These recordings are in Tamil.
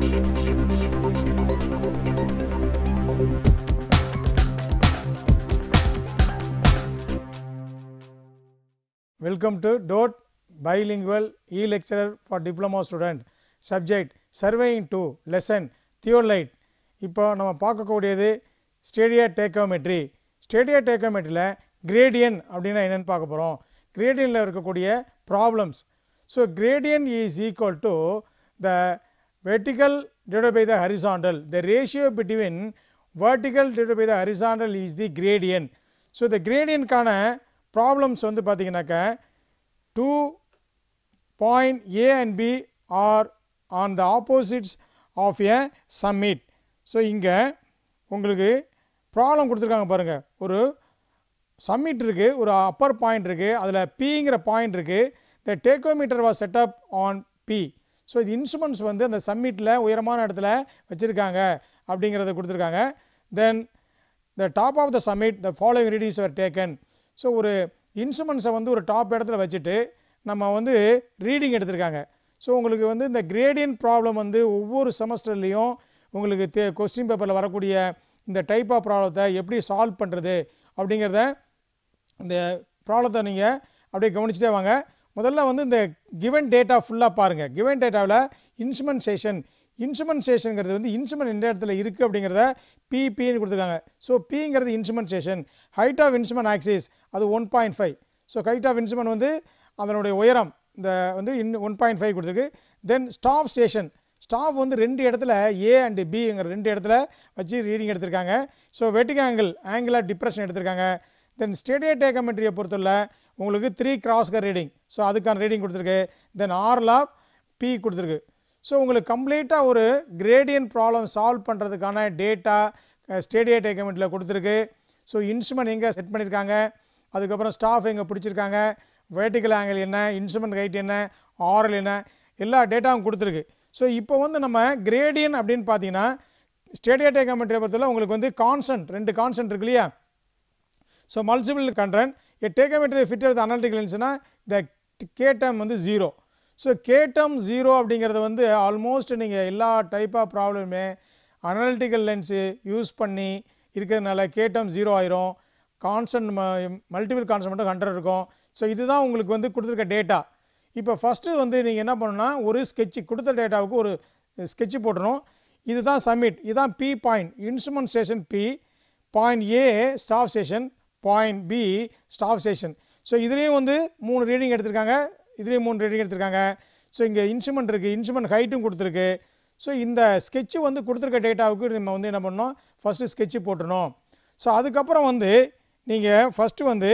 Welcome to DOT Bilingual e-lecturer for diploma student subject surveying 2 lesson theolite இப்போ நம்ம பார்க்கக்கூடியது ஸ்டேடியா டேக்கோமெட்ரி ஸ்டேடியா டேக்கோமெட்ரியில் கிரேடியன் அப்படின்னா என்னென்னு பார்க்க போகிறோம் கிரேடியனில் இருக்கக்கூடிய problems so gradient is equal to the vertical divide by the horizontal the ratio between vertical divided by the horizontal is the gradient so இந்த கிரேடியன்ட்கான ப்ராப்ளம்ஸ் வந்து பார்த்தீங்கன்னாக்கா two point A and B are on the opposites of a summit so இங்கே உங்களுக்கு ப்ராப்ளம் கொடுத்துருக்காங்க பாருங்கள் ஒரு சம்மிட் இருக்குது ஒரு அப்பர் பாயிண்ட் இருக்குது அதில் பிங்கிற பாயிண்ட் இருக்குது the tacheometer was set up on B so இது இன்ஸ்ட்ருமெண்ட்ஸ் வந்து அந்த சம்மிட்டில் உயரமான இடத்துல வச்சுருக்காங்க அப்படிங்கிறத கொடுத்துருக்காங்க then the top of the summit the following readings are taken so ஒரு இன்ஸ்ட்ருமெண்ட்ஸை வந்து ஒரு டாப் இடத்துல வச்சுட்டு நம்ம வந்து ரீடிங் எடுத்திருக்காங்க ஸோ உங்களுக்கு வந்து இந்த கிரேடியன் ப்ராப்ளம் வந்து ஒவ்வொரு செமஸ்டர்லேயும் உங்களுக்கு தே கொஸ்டின் பேப்பரில் வரக்கூடிய இந்த டைப் ஆஃப் ப்ராப்ளத்தை எப்படி சால்வ் பண்ணுறது அப்படிங்கிறத இந்த ப்ராப்ளத்தை நீங்கள் அப்படியே கவனிச்சுட்டே வாங்க முதல்ல வந்து இந்த கிவன் டேட்டா ஃபுல்லாக பாருங்கள் கிவன் டேட்டாவில் இன்ஸ்ட்ருமெண்டேஷன் இன்ஸ்ட்ருமெண்டேஷனுங்கிறது வந்து இன்ஸ்ட்ருமெண்ட் எந்த இடத்துல இருக்குது அப்படிங்கிறத பிபின்னு கொடுத்துருக்காங்க ஸோ பிங்கிறது instrumentation height of instrument axis அது one point five so height of instrument வந்து அதனுடைய உயரம் இந்த வந்து இன் ஒன் பாயிண்ட் ஃபைவ் கொடுத்துருக்கு தென் ஸ்டாஃப் ஸ்டேஷன் ஸ்டாஃப் வந்து ரெண்டு இடத்துல ஏ அண்டு பிங்கிற ரெண்டு இடத்துல வச்சு ரீடிங் எடுத்திருக்காங்க ஸோ வெட்டிக் ஆங்கிள் ஆங்கிள் ஆஃப் டிப்ரெஷன் எடுத்திருக்காங்க தென் ஸ்டேடியா டேக்கமெட்ரியை பொறுத்தவரை உங்களுக்கு த்ரீ கிராஸ்கர் ரீடிங் ஸோ அதுக்கான ரீடிங் கொடுத்துருக்கு தென் ஆர்ல் ஆஃப் பி கொடுத்துருக்கு ஸோ உங்களுக்கு கம்ப்ளீட்டாக ஒரு கிரேடியன் ப்ராப்ளம் சால்வ் பண்ணுறதுக்கான டேட்டா ஸ்டேடியா டேக்கமெண்ட்டில் கொடுத்துருக்கு ஸோ இன்ஸ்ட்ருமெண்ட் எங்கே செட் பண்ணியிருக்காங்க அதுக்கப்புறம் ஸ்டாஃப் எங்கே பிடிச்சிருக்காங்க வேர்டிக்கல் ஆங்கிள் என்ன இன்ஸ்ட்ருமெண்ட் ஹைட் என்ன ஆரல் என்ன எல்லா டேட்டாவும் கொடுத்துருக்கு ஸோ இப்போ வந்து நம்ம கிரேடியன் அப்படின்னு பார்த்தீங்கன்னா ஸ்டேடியா டேக்கமெண்ட்ரியை பொறுத்தவரை உங்களுக்கு வந்து கான்சன்ட் ரெண்டு கான்சன்ட் இருக்கு இல்லையா ஸோ மல்டிபிள் கண்ட்ரன் a tacheometry fitted with analytic லென்ஸ்னா த கேட்டம் வந்து ஜீரோ ஸோ கேட்டம் ஜீரோ அப்படிங்கிறது வந்து ஆல்மோஸ்ட் நீங்கள் எல்லா டைப் ஆஃப் ப்ராப்ளமே அனாலிட்டிக்கல் லென்ஸு யூஸ் பண்ணி இருக்கிறதுனால கேட்டம் ஜீரோ ஆயிரும் கான்சன்ட் மல்டிபிள் கான்சன்ட் மட்டும் ஹண்ட்ரட் இருக்கும் ஸோ இதுதான் உங்களுக்கு வந்து கொடுத்துருக்க டேட்டா இப்போ ஃபஸ்ட்டு வந்து நீங்கள் என்ன பண்ணணும்னா ஒரு ஸ்கெட்சு கொடுத்த டேட்டாவுக்கு ஒரு ஸ்கெட்சு போட்டணும் இதுதான் சப்மிட் இதுதான் B point instrument station B point A staff station point B staff station so இதுலேயும் வந்து மூணு ரீடிங் எடுத்திருக்காங்க இதுலேயும் மூணு ரீடிங் எடுத்திருக்காங்க ஸோ இங்கே இன்ஸ்ட்ருமெண்ட் இருக்குது இன்ஸ்ட்ருமெண்ட் ஹைட்டும் கொடுத்துருக்கு ஸோ இந்த ஸ்கெட்சு வந்து கொடுத்துருக்க டேட்டாவுக்கு நம்ம வந்து என்ன பண்ணணும் ஃபஸ்ட்டு ஸ்கெட்சு போட்டுடணும் ஸோ அதுக்கப்புறம் வந்து நீங்கள் ஃபஸ்ட்டு வந்து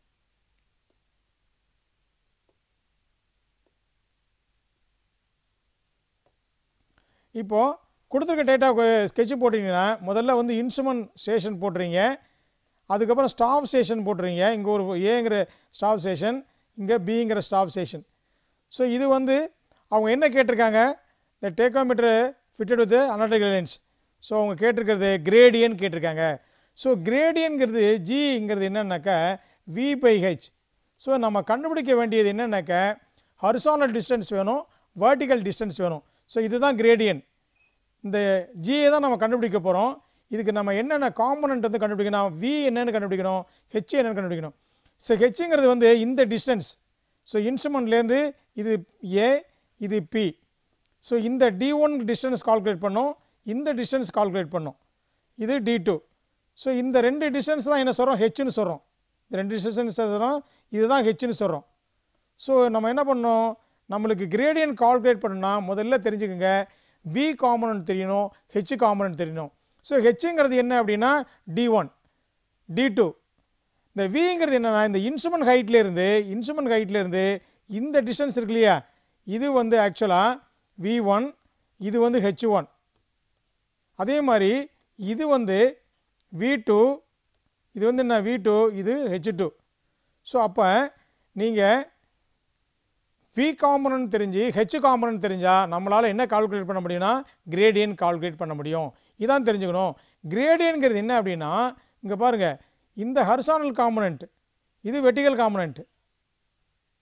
இப்போது கொடுத்துருக்க டேட்டா ஸ்கெட்சு போட்டிங்கன்னா முதல்ல வந்து இன்ஸ்ட்ருமெண்ட் ஸ்டேஷன் போட்டுறீங்க அதுக்கப்புறம் ஸ்டாஃப் ஸ்டேஷன் போட்டுறீங்க இங்கே ஒரு ஏங்கிற ஸ்டாஃப் ஸ்டேஷன் இங்கே பிங்கிற ஸ்டாஃப் ஸ்டேஷன் ஸோ இது வந்து அவங்க என்ன கேட்டிருக்காங்க இந்த tacheometer fitted with analytical lens so அவங்க கேட்டிருக்கிறது கிரேடியன் கேட்டிருக்காங்க ஸோ கிரேடியன்கிறது ஜிங்கிறது என்னன்னாக்கா வி பை ஹெச் ஸோ நம்ம கண்டுபிடிக்க வேண்டியது என்னன்னாக்கா ஹரிசானல் டிஸ்டன்ஸ் வேணும் வேர்ட்டிக்கல் டிஸ்டன்ஸ் வேணும் ஸோ இதுதான் கிரேடியன் இந்த ஜியை தான் நம்ம கண்டுபிடிக்க போகிறோம் இதுக்கு நம்ம என்னென்ன காம்பனண்ட் வந்து கண்டுபிடிக்கணும் வி என்னென்னு கண்டுபிடிக்கணும் ஹெச் என்னென்னு கண்டுபிடிக்கணும் ஸோ ஹெச்ங்கிறது வந்து இந்த டிஸ்டன்ஸ் ஸோ இன்ஸ்ட்ருமெண்ட்லேருந்து இது ஏ இது பி ஸோ இந்த டி ஒன் டிஸ்டன்ஸ் கால்குலேட் பண்ணோம் இந்த டிஸ்டன்ஸ் கால்குலேட் பண்ணோம் இது டி டூ ஸோ இந்த ரெண்டு டிஸ்டன்ஸ் தான் என்ன சொல்கிறோம் ஹெச்னு சொல்கிறோம் இந்த ரெண்டு டிஸ்டன்ஸ் சொல்கிறோம் இதுதான் ஹெச்னு சொல்கிறோம் ஸோ நம்ம என்ன பண்ணோம் நம்மளுக்கு கிரேடியன் கால்குலேட் பண்ணணும்னா முதல்ல தெரிஞ்சுக்கோங்க வி காம்பனன்ட் தெரியணும் ஹெச் காம்பனன்ட் தெரியணும் ஸோ ஹெச்ங்கிறது என்ன அப்படின்னா டி ஒன் டி டூ இந்த விங்கிறது என்னென்னா இந்த இன்ஸ்ட்ருமெண்ட் ஹைட்லேருந்து இன்ஸ்ட்ருமெண்ட் ஹைட்லேருந்து இந்த டிஸ்டன்ஸ் இருக்கு இல்லையா இது வந்து ஆக்சுவலாக வி ஒன் இது வந்து ஹெச் ஒன் அதே மாதிரி இது வந்து வி டூ இது வந்து என்ன வி டூ இது ஹெச் டூ ஸோ அப்போ நீங்கள் வி காம்பனன்ட் தெரிஞ்சு ஹெச் காம்பனன்ட் தெரிஞ்சால் நம்மளால் என்ன கால்குலேட் பண்ண முடியும்னா கிரேடியன் கால்குலேட் பண்ண முடியும் இதான் தெரிஞ்சுக்கணும் கிரேடியன்கிறது என்ன அப்படின்னா இங்கே பாருங்கள் இந்த ஹர்சானல் காம்பனண்ட் இது வெட்டிகல் காம்பனண்ட்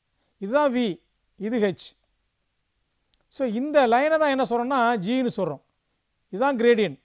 இதுதான் வி இது ஹெச் ஸோ இந்த லைனை தான் என்ன சொல்கிறோம்னா ஜின்னு சொல்கிறோம் இதுதான் gradient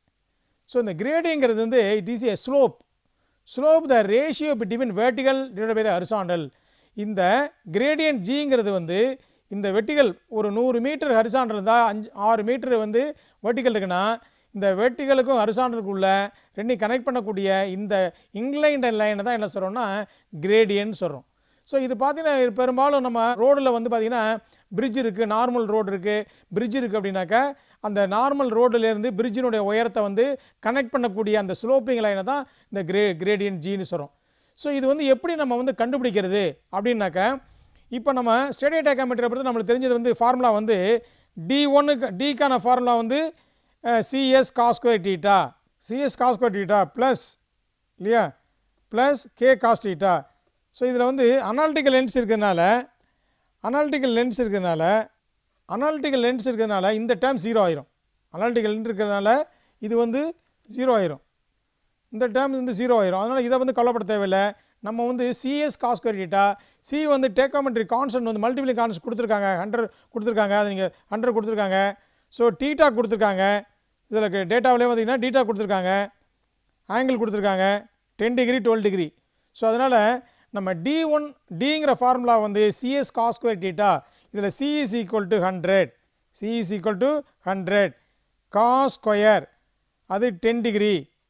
ஸோ இந்த கிரேடிங்கிறது வந்து it is a slope slope the ratio between vertical divide by the horizontal இந்த கிரேடியன்ட் ஜிங்கிறது வந்து இந்த வெர்டிகல் ஒரு நூறு மீட்டர் ஹரிசாண்டல் இருந்தால் அஞ்சு ஆறு மீட்டர் வந்து வெர்டிகல் இருக்குன்னா இந்த வெர்டிகலுக்கும் ஹரிசாண்டலுக்குள்ள ரெண்டையும் கனெக்ட் பண்ணக்கூடிய இந்த இன்லைன் லைனை தான் என்ன சொல்கிறோம்னா கிரேடியன்ட் சொல்கிறோம் ஸோ இது பார்த்தீங்கன்னா பெரும்பாலும் நம்ம ரோடில் வந்து பார்த்தீங்கன்னா பிரிட்ஜ் இருக்குது நார்மல் ரோடு இருக்குது பிரிட்ஜ் இருக்குது அப்படின்னாக்கா அந்த நார்மல் ரோடுலேருந்து பிரிட்ஜினுடைய உயரத்தை வந்து கனெக்ட் பண்ணக்கூடிய அந்த ஸ்லோப்பிங் லைனை தான் இந்த கிரே கிரேடியன்ட் ஜின்னு சொல்கிறோம் ஸோ இது வந்து எப்படி நம்ம வந்து கண்டுபிடிக்கிறது அப்படின்னாக்கா இப்போ நம்ம ஸ்டேடிய டேக்காமீட்டரை பொறுத்து நம்மளுக்கு தெரிஞ்சது வந்து ஃபார்முலா வந்து டி ஒன்னுக்கு டிக்கான ஃபார்முலா வந்து CS cos square theta CS cos square theta plus இல்லையா plus K cos theta so இதில் வந்து அனாலிட்டிக்கல் லென்ஸ் இருக்கிறதுனால அனாலிட்டிக்கல் லென்ஸ் இருக்கிறதுனால அனாலிட்டிக்கல் லென்ஸ் இருக்கிறதுனால இந்த டேர்ம் ஜீரோ ஆயிரும் அனாலிட்டிக்கல் லென்ஸ் இருக்கிறதுனால இது வந்து ஜீரோ ஆயிரும் இந்த டேர்ம் வந்து ஜீரோ ஆயிரும் அதனால் இதை வந்து கவலைப்பட தேவையில்லை நம்ம வந்து சிஎஸ் காஸ் டீட்டா சி வந்து டேக்காமெட்ரி கான்ஸ்டன்ட் வந்து மல்டிபிளி கான்ஸ்ட் கொடுத்துருக்காங்க ஹண்ட்ரட் கொடுத்துருக்காங்க அது நீங்கள் ஹண்ட்ரட் கொடுத்துருக்காங்க ஸோ டீட்டா கொடுத்துருக்காங்க இதில் டேட்டாவிலே பார்த்தீங்கன்னா டீட்டா கொடுத்துருக்காங்க ஆங்கிள் கொடுத்துருக்காங்க ten degree twelve degree so அதனால் நம்ம டி ஒன் டிங்கிற ஃபார்முலா வந்து சிஎஸ் காஸ் ஸ்கொயர் டீட்டா இதில் C is equal to hundred C is equal to hundred cos square அது ten degree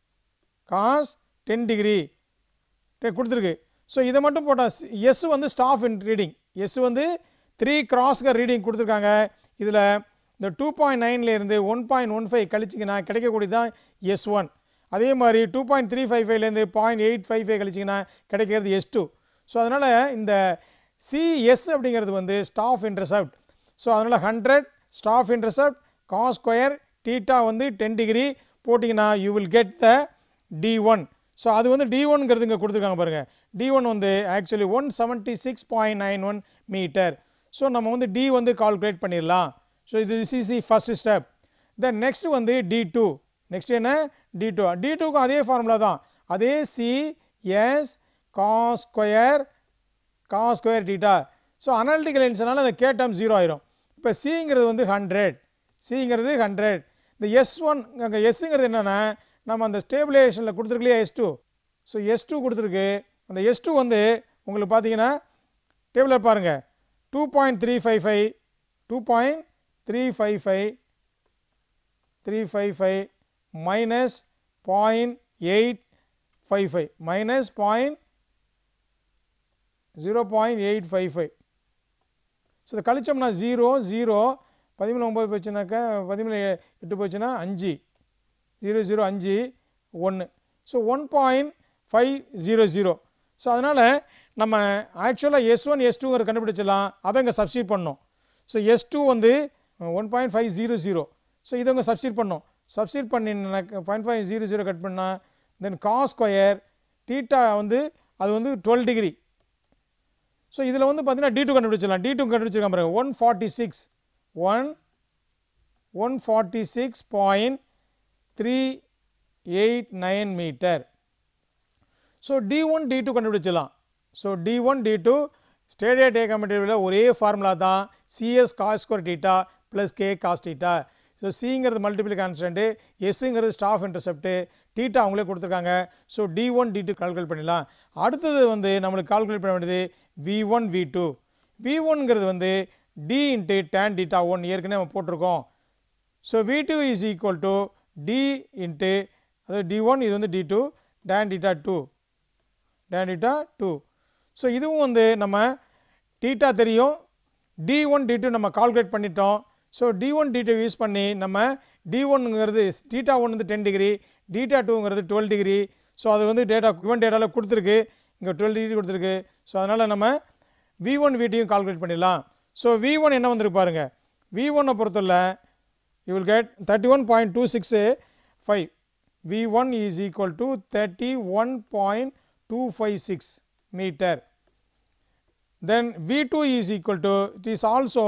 cos ten degree கொடுத்துருக்கு ஸோ இதை மட்டும் போட்டால் எஸ் வந்து ஸ்டாஃப் இன் ரீடிங் எஸ் வந்து த்ரீ கிராஸ்கர் ரீடிங் கொடுத்துருக்காங்க இதில் இந்த டூ பாயிண்ட் நைன்லேருந்து ஒன் பாயிண்ட் ஒன் ஃபைவ் கழிச்சிங்கன்னா கிடைக்கக்கூடியது தான் எஸ் ஒன் அதே மாதிரி டூ பாயிண்ட் த்ரீ ஃபைவ் ஃபைவ்லேருந்து பாயிண்ட் எயிட் ஃபைவ் ஃபைவ் கழிச்சிங்கன்னா கிடைக்கிறது எஸ் டூ ஸோ அதனால் இந்த சிஎஸ் அப்படிங்கிறது வந்து ஸ்டாஃப் இன்டர்செப்ட் ஸோ அதனால் hundred staff intercept cos square theta வந்து டென் டிகிரி போட்டிங்கன்னா you will get the D one so அது வந்து டி ஒன்ங்கிறது இங்கே கொடுத்துருக்காங்க பாருங்கள் டி ஒன் வந்து actually one seventy six point nine one meter so நம்ம வந்து டி வந்து கால்குலேட் பண்ணிடலாம் ஸோ இது this is the first step then next வந்து டி டூ நெக்ஸ்ட் என்ன டி டூ டி டூக்கும் அதே ஃபார்முலா தான் அதே C S cos square cos square theta so analytical லென்ஸ்னால அந்த கே டேர்ம் ஜீரோ ஆயிரும் இப்போ சிங்கிறது வந்து ஹண்ட்ரட் சிங்கிறது ஹண்ட்ரட் இந்த எஸ் ஒன் அங்கே எஸ்ஸுங்கிறது என்னென்னா நம்ம அந்த ஸ்டேபிளைசேஷனில் கொடுத்துருக்கலையா S two so S two கொடுத்துருக்கு அந்த எஸ் டூ வந்து உங்களுக்கு பார்த்தீங்கன்னா டேபிளில் பாருங்கள் two point three five five two point three five five three five five minus point eight five five minus point zero point eight five five so இதை கழிச்சோம்னா ஜீரோ ஜீரோ பதிமூணு ஒம்பது போச்சுனாக்கா பதிமூணு எட்டு போச்சுன்னா அஞ்சு ஜீரோ ஜீரோ அஞ்சு ஒன்று so one point five zero zero so அதனால் நம்ம ஆக்சுவலாக எஸ் ஒன் எஸ் டூங்கிற கண்டுபிடிச்சிடலாம் அதை இங்கே சப்ஸ்டியூட் பண்ணோம் ஸோ எஸ் டூ வந்து one point five zero zero so இதை இங்கே சப்ஸ்டியூட் பண்ணோம் சப்ஸ்டியூட் பண்ணி point five zero zero cut பண்ணால் தென் காஸ் ஸ்கொயர் டீட்டா வந்து அது வந்து டுவெல் டிகிரி ஸோ இதில் வந்து பார்த்தீங்கன்னா டி டூ கண்டுபிடிச்சிடலாம் டி டூ கண்டுபிடிச்சிருக்கான் பாருங்க one forty six one one forty six point three eight nine meter so D one D two கண்டுபிடிச்சிடலாம் so D one D two stadia டேகாமெட்டரியில் ஒரே ஃபார்முலா தான் CS cos square theta plus K cos theta so சிங்கிறது மல்டிபிள் கான்ஸ்டன்ட்டு எஸ்ஸுங்கிறது ஸ்டாஃப் இன்டர்செப்ட்டு டீட்டா அவங்களே கொடுத்துருக்காங்க so D one D two calculate பண்ணிடலாம் அடுத்தது வந்து நம்மளுக்கு கால்குலேட் பண்ண வேண்டியது we one V two V ஒன்ங்கிறது வந்து D into tan theta one ஏற்கனவே நம்ம போட்டிருக்கோம் so V two is equal to D into அதாவது டி ஒன் இது வந்து D two tan theta two tan theta two so இதுவும் வந்து நம்ம டீட்டா தெரியும் டி ஒன் டி டூ நம்ம கால்குலேட் பண்ணிட்டோம் so D one D two use பண்ணி நம்ம டி ஒன்னுங்கிறது டீட்டா ஒன் வந்து டென் டிகிரி டீட்டா டூங்கிறது டுவெல் டிகிரி ஸோ அது வந்து டேட்டா குவன் டேட்டாவில் கொடுத்துருக்கு இங்கே டுவெல் டிகிரி கொடுத்துருக்கு ஸோ அதனால் நம்ம வி ஒன் விடியும் கால்குலேட் பண்ணிடலாம் ஸோ வி ஒன் என்ன வந்திருக்கு பாருங்க வி ஒன்னை பொறுத்தவரை you will get thirty one point two six five V one is equal to thirty one point two five six meter then V2 is equal to it is also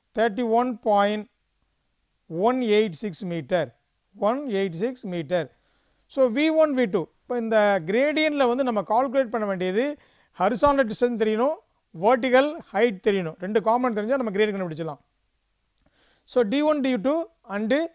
31.186 meter 186 meter so V one V two இப்போ இந்த கிரேடியனில் வந்து நம்ம கால்குலேட் பண்ண வேண்டியது ஹரிசாண்டல் டிஸ்டன்ஸ் தெரியணும் vertical ஹைட் தெரியணும் ரெண்டு காமன் தெரிஞ்சால் நம்ம கிரேட் கண்டுபிடிச்சலாம் so D one D two and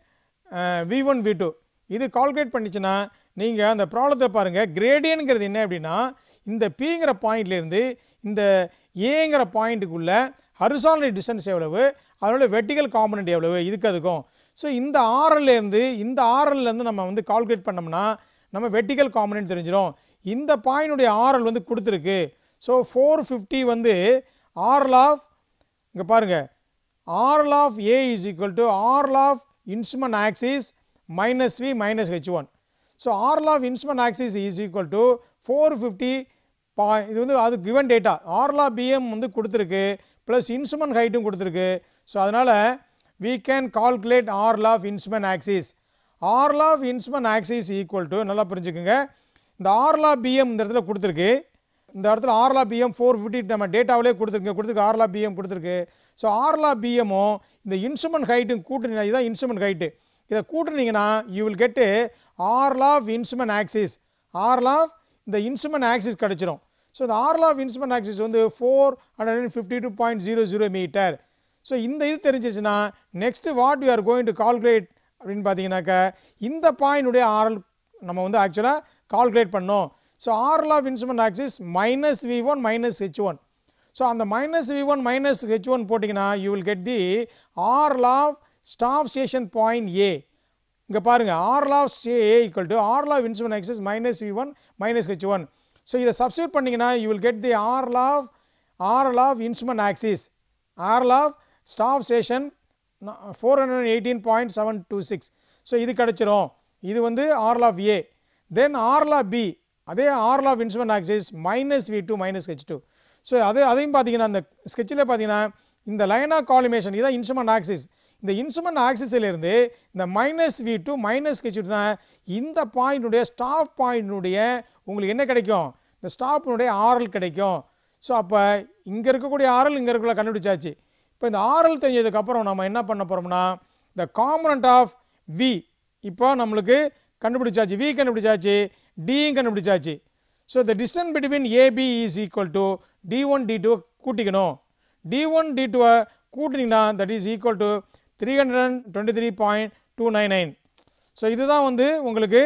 V one V two இது கால்குலேட் பண்ணிச்சுன்னா நீங்கள் அந்த ப்ராப்ளத்தை பாருங்கள் கிரேடியனுங்கிறது என்ன அப்படின்னா இந்த பிங்கிற பாயிண்ட்லேருந்து இந்த ஏங்கிற பாயிண்ட்டுக்குள்ள ஹரிசானல் டிஸ்டன்ஸ் எவ்வளவு அதோட வெர்டிகல் காம்பனண்ட் எவ்வளவு இதுக்கு அதுக்கும் ஸோ இந்த ஆர்எல்லேருந்து இந்த ஆர்எல்லேருந்து நம்ம வந்து கால்குலேட் பண்ணோம்னா நம்ம வெர்டிகல் காம்பனண்ட் தெரிஞ்சிடும் இந்த பாயிண்டுடைய ஆர்எல் வந்து கொடுத்துருக்கு ஸோ ஃபோர் ஃபிஃப்டி வந்து ஆர்எல் ஆஃப் இங்கே பாருங்கள் RL of A is equal to RL of instrument axis minus V minus H one so RL of instrument axis is equal to four fifty பா இது வந்து அது கிவன் டேட்டா ஆர்லா பிஎம் வந்து கொடுத்துருக்கு ப்ளஸ் இன்ஸ்ட்ருமெண்ட் ஹைட்டும் கொடுத்துருக்கு ஸோ அதனால் we can calculate RL of instrument axis RL of instrument axis equal to நல்லா புரிஞ்சுக்குங்க இந்த ஆர்லா பிஎம் இந்த இடத்துல கொடுத்துருக்கு இந்த இடத்துல ஆர்லா பிஎம் ஃபோர் ஃபிஃப்டி நம்ம டேட்டாவிலே கொடுத்துருக்கு கொடுத்துருக்கு ஆர்லா பிஎம் கொடுத்துருக்கு ஸோ ஆர்லா பிஎம்மும் இந்த இன்ஸ்ட்ருமெண்ட் ஹைட்டும் கூட்டுனீங்கன்னா இதுதான் இன்ஸ்ட்ருமெண்ட் ஹைட்டு இதை கூட்டுனீங்கன்னா you will get RL of instrument axis RL of இந்த இன்ஸ்ட்ருமெண்ட் ஆக்சிஸ் கிடச்சிரும் ஸோ இந்த ஆர்ல் ஆஃப் இன்ஸ்ட்ருமெண்ட் ஆக்சிஸ் வந்து four hundred and fifty two point zero zero meter so இந்த இது தெரிஞ்சிச்சுன்னா next what you are going to calculate அப்படின்னு பார்த்தீங்கன்னாக்கா இந்த பாயிண்டுடைய ஆர்எல் நம்ம வந்து ஆக்சுவலாக கால்குலேட் பண்ணோம் so RL of instrument axis minus V one minus H one so அந்த minus V one minus H one போட்டிங்கன்னா you will get the RL of staff station point A இங்கே பாருங்கள் RL of stay A equal to RL of instrument axis minus V one minus H one so இதை சப்ஸ்டியூட் பண்ணிங்கன்னா you will get the RL of RL of instrument axis RL of staff station four hundred eighteen point seven two six so இது கிடச்சிரும் இது வந்து RL of A then RL of B அதே RL of instrument axis minus V two minus H two so அது அதையும் பார்த்தீங்கன்னா அந்த ஸ்கெட்சில் பார்த்தீங்கன்னா இந்த லைன் ஆஃப் காலிமேஷன் இதான் இன்ஸ்ட்ருமெண்ட் ஆக்சிஸ் இந்த இன்ஸ்ட்ருமெண்ட் ஆக்சிஸிலிருந்து இந்த மைனஸ் வி டூ மைனஸ் ஹெச்னா இந்த பாயிண்டுடைய ஸ்டாப் பாயிண்டினுடைய உங்களுக்கு என்ன கிடைக்கும் இந்த ஸ்டாப்பினுடைய ஆரல் கிடைக்கும் ஸோ அப்போ இங்கே இருக்கக்கூடிய ஆரல் இங்கே இருக்கக்குள்ள கண்டுபிடிச்சாச்சு இப்போ இந்த ஆரல் தெரிஞ்சதுக்கப்புறம் நம்ம என்ன பண்ண போகிறோம்னா இந்த காம்பனண்ட் ஆஃப் வி இப்போ நம்மளுக்கு கண்டுபிடிச்சாச்சு வி கண்டுபிடிச்சாச்சு டியும் கண்டுபிடிச்சாச்சு so the distance between AB is equal to D one D two கூட்டிக்கணும் டி ஒன் டி டூவை கூட்டினீங்கன்னா that is equal to three hundred and twenty three point two nine nine so இதுதான் வந்து உங்களுக்கு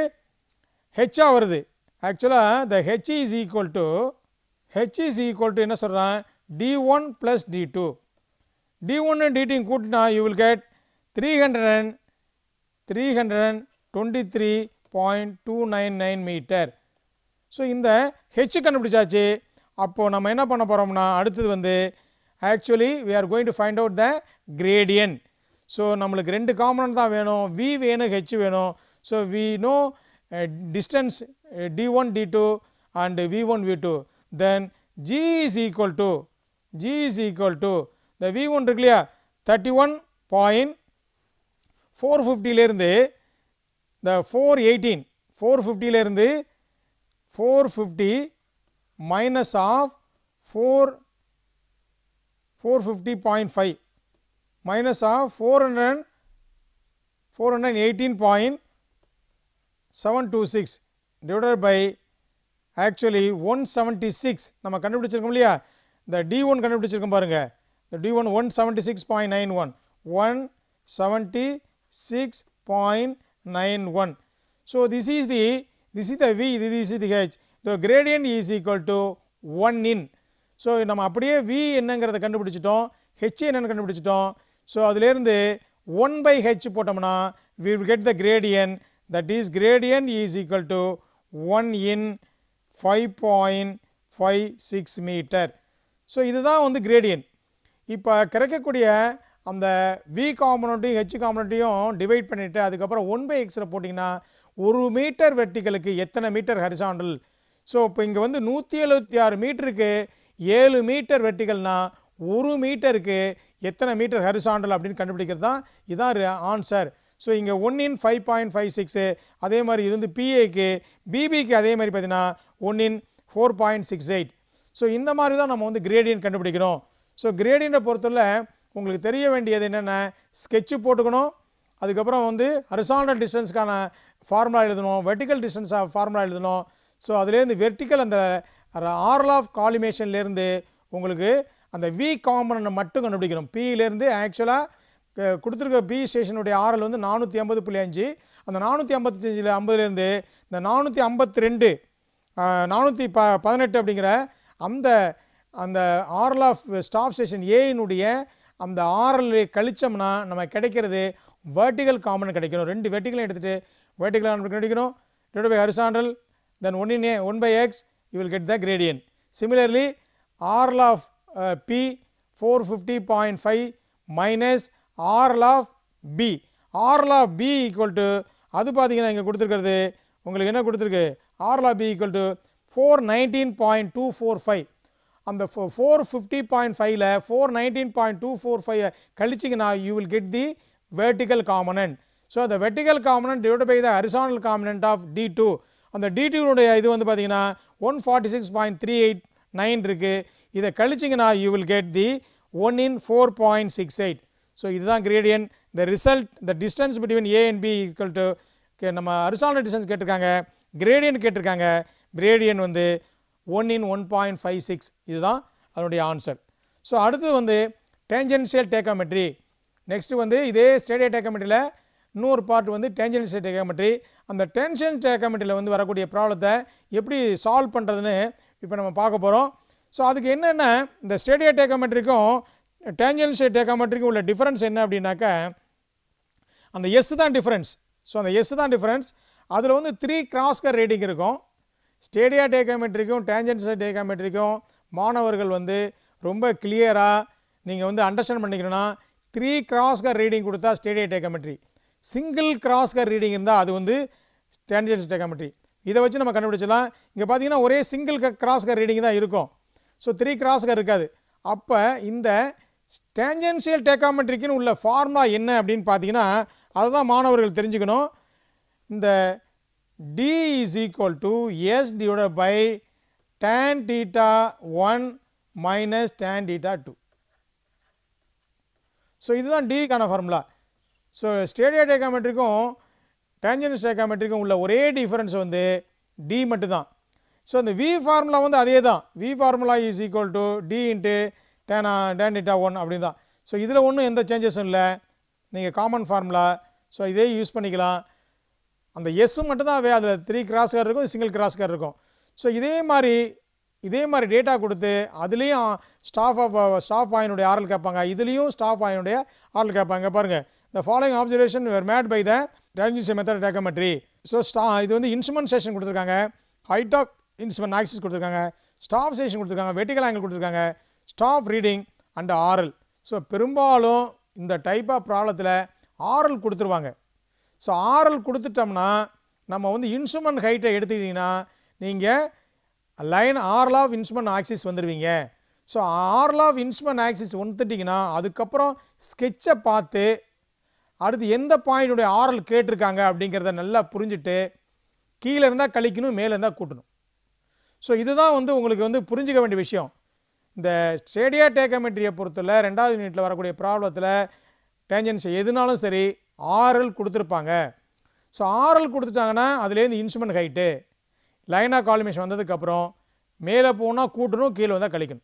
ஹெச்சாக வருது ஆக்சுவலாக the H is equal to H is equal to என்ன சொல்கிறேன் D one plus D two D ஒன்று டி டூ கூட்டினா you will get three hundred and three hundred and twenty three point two nine nine meter so இந்த ஹெச் கண்டுபிடிச்சாச்சு அப்போது நம்ம என்ன பண்ண போகிறோம்னா அடுத்தது வந்து actually we are going to find out the gradient so நம்மளுக்கு ரெண்டு காம்பனண்ட் தான் வேணும் வி வேணும் ஹெச் வேணும் so we know distance D one D two and V one V two then G is equal to G is equal to the V one இருக்கு இல்லையா தேர்ட்டி ஒன் பாயிண்ட் ஃபோர் ஃபிஃப்டிலேருந்து இந்த ஃபோர் எயிட்டீன் ஃபோர் ஃபிஃப்டிலேருந்து four fifty minus of four four fifty point five minus of four hundred four hundred eighteen point seven two six divided by actually one seventy six நம்ம கண்டுபிடிச்சிருக்கோம் இல்லையா இந்த டி ஒன் கண்டுபிடிச்சிருக்கோம் பாருங்கள் இந்த D one one seventy six point nine one one seventy six point nine one so this is the this is the V this is the H the gradient is equal to one in so நம்ம அப்படியே வி என்னங்கிறத கண்டுபிடிச்சிட்டோம் ஹெச் என்னன்னு கண்டுபிடிச்சிட்டோம் ஸோ அதுலேருந்து ஒன் பை ஹெச் போட்டோம்னா we will get the gradient that is gradient is equal to 1 in 5.56 மீட்டர் ஸோ இதுதான் வந்து gradient இப்போ கிடைக்கக்கூடிய அந்த வி காம்பனண்ட்டையும் ஹெச் காம்பனண்ட்டையும் டிவைட் பண்ணிவிட்டு அதுக்கப்புறம் ஒன் பை எக்ஸில் போட்டிங்கன்னா ஒரு மீட்டர் வெர்டிகளுக்கு எத்தனை மீட்டர் ஹரிசாண்டல் ஸோ இப்போ இங்கே வந்து நூற்றி எழுபத்தி ஆறு மீட்டருக்கு ஏழு மீட்டர் வெர்டிகல்னா ஒரு மீட்டருக்கு எத்தனை மீட்டர் ஹரிசாண்டல் அப்படின்னு கண்டுபிடிக்கிறது தான் இதான் ஆன்சர் ஸோ இங்கே one in five point five six அதே மாதிரி இது வந்து பிஏக்கு பிபிக்கு அதே மாதிரி பார்த்தீங்கன்னா one in four point six eight so இந்த மாதிரி தான் நம்ம வந்து கிரேடியன்ட் கண்டுபிடிக்கணும் ஸோ கிரேடியண்ட்டை பொறுத்தவரை உங்களுக்கு தெரிய வேண்டியது என்னென்ன ஸ்கெட்சு போட்டுக்கணும் அதுக்கப்புறம் வந்து ஹரிசாண்டல் டிஸ்டன்ஸ்க்கான ஃபார்முலா எழுதணும் வெர்டிக்கல் டிஸ்டன்ஸாக ஃபார்முலா எழுதணும் ஸோ அதுலேருந்து வெர்டிக்கல் அந்த ஆர்ல் ஆஃப் காலிமேஷன்லேருந்து உங்களுக்கு அந்த வி காம்பனண்ட் மட்டும் கண்டுபிடிக்கணும் பியிலேருந்து ஆக்சுவலாக க- கொடுத்துருக்க பி ஸ்டேஷனுடைய ஆர்எல் வந்து நானூற்றி ஐம்பது புள்ளி அஞ்சு அந்த நானூற்றி ஐம்பத்தஞ்சில் ஐம்பதுலேருந்து இந்த நானூற்றி ஐம்பத்தி ரெண்டு நானூற்றி ப பதினெட்டு அப்படிங்கிற அந்த அந்த ஆர்எல் ஆஃப் ஸ்டாஃப் ஸ்டேஷன் ஏயினுடைய அந்த ஆர்எல் கழிச்சோம்னா நம்ம கிடைக்கிறது வெர்டிகல் காமன் கிடைக்கணும் ரெண்டு வெர்டிகலும் எடுத்துகிட்டு வெர்டிகல் காமன் கிடைக்கணும் divide by horizontal then one in A one by X you will get the gradient similarly RL of uh, P 450.5 minus RL of B RL of B equal to அது பார்த்தீங்கன்னா இங்கே கொடுத்துருக்கிறது உங்களுக்கு என்ன கொடுத்துருக்கு RL of B equal to 419.245 அந்த ஃபோர் ஃபிஃப்டி பாயிண்ட் ஃபைவ்ல four nineteen point two four five கழிச்சிங்கன்னா you will get the vertical component so அந்த vertical component divide by the horizontal component of T two அந்த டி டூனுடைய இது வந்து பார்த்தீங்கன்னா one forty six point three eight nine இருக்குது இதை கழிச்சிங்கன்னா you will get the one in four point six eight so இதுதான் gradient the result the distance between A and B equal to நம்ம ஹரிசானல் டிஸ்டன்ஸ் கேட்டிருக்காங்க கிரேடியன் கேட்டிருக்காங்க கிரேடியன் வந்து one in one point five six இதுதான் அதனுடைய ஆன்சர் ஸோ அடுத்து வந்து டேஞ்சென்சியல் டேக்காமெட்ரி நெக்ஸ்ட்டு வந்து இதே ஸ்டேடியா டேக்காமெட்ரியில் இன்னொரு பார்ட் வந்து டேஞ்சென்சியல் டேக்காமெட்ரி அந்த டென்ஷன் டேக்காமெட்ரியில் வந்து வரக்கூடிய ப்ராப்ளத்தை எப்படி சால்வ் பண்ணுறதுன்னு இப்போ நம்ம பார்க்க போகிறோம் ஸோ அதுக்கு என்னென்ன இந்த ஸ்டேடியா டேக்காமெட்ரிக்கும் டேஞ்சென்சியல் டேக்காமெட்ரிக்கும் உள்ள டிஃப்ரென்ஸ் என்ன அப்படின்னாக்கா அந்த எஸ் தான் டிஃப்ரென்ஸ் ஸோ அந்த எஸ் தான் டிஃப்ரென்ஸ் அதில் வந்து த்ரீ கிராஸ்கர் ரேட்டிங் இருக்கும் ஸ்டேடியா டேக்காமெட்ரிக்கும் டேஞ்சன்ஸ் டேக்காமெட்ரிக்கும் மாணவர்கள் வந்து ரொம்ப கிளியராக நீங்கள் வந்து அண்டர்ஸ்டாண்ட் பண்ணிக்கணும்னா த்ரீ கிராஸ்கர் ரீடிங் கொடுத்தா ஸ்டேடியா டேக்காமெட்ரி சிங்கிள் கிராஸ்கர் ரீடிங் இருந்தால் அது வந்து டேஞ்சன்ஸ் டேக்காமெட்ரி இதை வச்சு நம்ம கண்டுபிடிச்சலாம் இங்கே பார்த்தீங்கன்னா ஒரே சிங்கிள் கிராஸ்கர் ரீடிங் தான் இருக்கும் ஸோ த்ரீ கிராஸ்கர் இருக்காது அப்போ இந்த டேஞ்சென்சியல் டேக்காமெட்ரிக்குன்னு உள்ள ஃபார்முலா என்ன அப்படின்னு பார்த்தீங்கன்னா அதுதான் மாணவர்கள் தெரிஞ்சுக்கணும் இந்த d is equal to s divided by tan theta 1 minus tan theta 2 so இதுதான் டிக்கான ஃபார்முலா ஸோ ஸ்டேடியா டேக்காமெட்ரிக்கும் டேஞ்சன்ஸ் டேக்காமெட்ரிக்கும் உள்ள ஒரே டிஃபரன்ஸ் வந்து டி மட்டும்தான் ஸோ இந்த வி ஃபார்முலா வந்து அதே தான் V formula is equal to D into டேனா டேன் டீட்டா ஒன் அப்படி தான் ஸோ இதில் ஒன்றும் எந்த சேஞ்சஸும் இல்லை நீங்கள் காமன் ஃபார்முலா ஸோ இதே யூஸ் பண்ணிக்கலாம் அந்த எஸ் மட்டும் தான் அதில் த்ரீ கிராஸ்கர் இருக்கும் சிங்கிள் கிராஸ்கர் இருக்கும் ஸோ இதே மாதிரி இதே மாதிரி டேட்டா கொடுத்து அதுலேயும் ஸ்டாஃப் ஆஃப் ஸ்டாஃப் ஆயினுடைய ஆர்எல் கேட்பாங்க இதுலேயும் ஸ்டாஃப் ஆயினுடைய ஆர்எல் கேட்பாங்க பாருங்கள் the following observation were made by the tangential method tachometry so ஸ்டா இது வந்து இன்ஸ்ட்ருமெண்ட் ஸ்டேஷன் கொடுத்துருக்காங்க ஹைட் ஆஃப் இன்ஸ்ட்ருமெண்ட் ஆக்சிஸ் கொடுத்துருக்காங்க ஸ்டாஃப் ஸ்டேஷன் கொடுத்துருக்காங்க வெர்டிகல் ஆங்கிள் கொடுத்துருக்காங்க staff reading and RL so பெரும்பாலும் இந்த டைப் ஆஃப் ப்ராப்ளத்தில் ஆரல் கொடுத்துருவாங்க ஸோ ஆரல் கொடுத்துட்டோம்னா நம்ம வந்து இன்ஸ்ட்ருமெண்ட் ஹைட்டை எடுத்துக்கிட்டிங்கன்னா நீங்கள் line RL of instrument axis வந்துடுவீங்க so RL of instrument axis வந்துட்டிங்கன்னா அதுக்கப்புறம் ஸ்கெட்சை பார்த்து அடுத்து எந்த பாயிண்டுடைய ஆரல் கேட்டிருக்காங்க அப்படிங்கிறத நல்லா புரிஞ்சுட்டு கீழே இருந்தால் கழிக்கணும் மேலே இருந்தால் கூட்டணும் ஸோ இதுதான் வந்து உங்களுக்கு வந்து புரிஞ்சுக்க வேண்டிய விஷயம் இந்த ஸ்டேடியா டேக்கமெட்ரியை பொறுத்தல ரெண்டாவது யூனிட்டில் வரக்கூடிய ப்ராப்ளத்தில் டேஞ்சன்ஸ் எதுனாலும் சரி ஆரல் கொடுத்துருப்பாங்க ஸோ ஆரல் கொடுத்துட்டாங்கன்னா அதுலேருந்து இன்ஸ்ட்ருமெண்ட் ஹைட்டு லைனாக காலிமேஷன் வந்ததுக்கப்புறம் மேலே போனால் கூட்டணும் கீழே வந்தால் கழிக்கணும்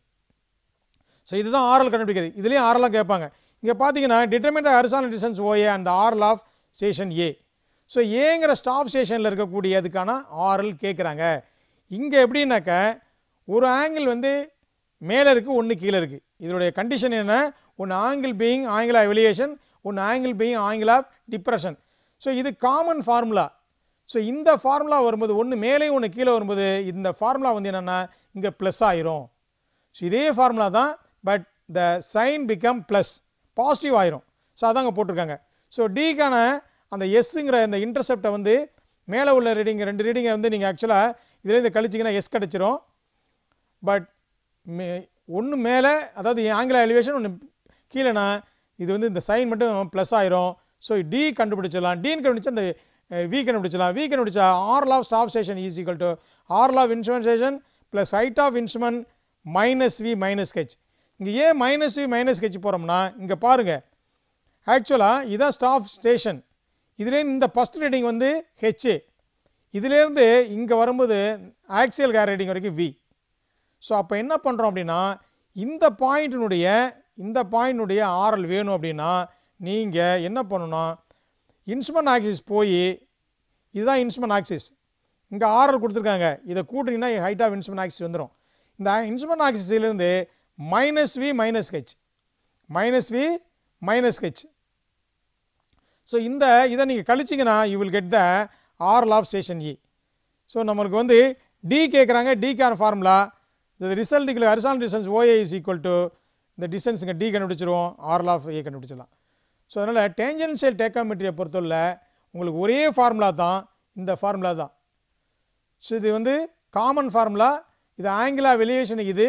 ஸோ இதுதான் ஆரல் கண்டுபிடிக்கிறது இதுலேயும் ஆரலாக கேட்பாங்க இங்கே பார்த்தீங்கன்னா determine the horizontal distance OA அந்த RL of station A so ஏங்கிற ஸ்டாப் ஸ்டேஷனில் இருக்கக்கூடிய அதுக்கான ஆரல் கேட்குறாங்க இங்கே எப்படின்னாக்க ஒரு ஆங்கிள் வந்து மேலே இருக்குது ஒன்று கீழே இருக்குது இதனுடைய கண்டிஷன் என்ன ஒன்று angle being angle of elevation ஒன்று angle being angle of depression so இது காமன் ஃபார்முலா ஸோ இந்த ஃபார்முலா வரும்போது ஒன்று மேலேயும் ஒன்று கீழே வரும்போது இந்த ஃபார்முலா வந்து என்னென்னா இங்கே ப்ளஸ் ஆயிரும் ஸோ இதே ஃபார்முலா தான் but the sign become plus positive ஆயிரும் ஸோ அதான் அங்கே போட்டிருக்காங்க ஸோ டிக்கான அந்த எஸ்ஸுங்கிற இந்த இன்டர்செப்டை வந்து மேலே உள்ள ரீடிங் ரெண்டு ரீடிங்கை வந்து நீங்கள் ஆக்சுவலாக இதுலேருந்து கழிச்சிங்கன்னா எஸ் கிடச்சிரும் பட் மே ஒன்று மேலே அதாவது ஆங்கில எலிவேஷன் ஒன்று கீழேனா இது வந்து இந்த சைன் மட்டும் ப்ளஸ் ஆயிரும் ஸோ டி கண்டுபிடிச்சிடலாம் டீன் கண்டுபிடிச்சா அந்த வி கண்டுபிடிச்சலாம் வி கண்டுபிடிச்சா R of staff station is equal to R of instrument station plus height of instrument minus V minus H இங்கே ஏன் மைனஸ் வி மைனஸ் ஹெச் போகிறோம்னா இங்கே பாருங்கள் ஆக்சுவலாக இதான் ஸ்டாப் ஸ்டேஷன் இதுலேருந்து இந்த ஃபஸ்ட் ரீடிங் வந்து ஹெச் இதுலேருந்து இங்கே வரும்போது ஆக்சியல் கேர் ரீடிங் வரைக்கும் வி ஸோ அப்போ என்ன பண்ணுறோம் அப்படின்னா இந்த பாயிண்டினுடைய இந்த பாயிண்டினுடைய ஆரல் வேணும் அப்படின்னா நீங்கள் என்ன பண்ணணும் இன்ஸ்ட்ருமெண்ட் ஆக்சிஸ் போய் இதுதான் இன்ஸ்ட்ருமெண்ட் ஆக்சிஸ் இங்கே ஆர்எல் கொடுத்துருக்காங்க இதை கூட்டிங்கன்னா ஹைட் ஆஃப் இன்ஸ்ட்ருமெண்ட் ஆக்சிஸ் வந்துடும் இந்த இன்ஸ்ட்ருமெண்ட் ஆக்சிஸ்லேருந்து minus V minus H minus V minus H so இந்த இதை நீங்கள் கழிச்சிங்கன்னா you will get the RL of station E so நம்மளுக்கு வந்து டி கேட்குறாங்க டிக்கான ஃபார்முலா இந்த ரிசல்ட்டுக்கு horizon distance OA is equal to இந்த டிஸ்டன்ஸுங்க டி கண்டுபிடிச்சிருவோம் ஆர்எல் ஆஃப் ஏ கண்டுபிடிச்சிடலாம் ஸோ அதனால் டேஞ்சன்ஷியல் டேக்காமெட்ரியை பொறுத்தவரை உங்களுக்கு ஒரே ஃபார்முலா தான் இந்த ஃபார்முலா தான் ஸோ இது வந்து காமன் ஃபார்முலா இது ஆங்கிள் ஆஃப் எலிவேஷனுக்கு இது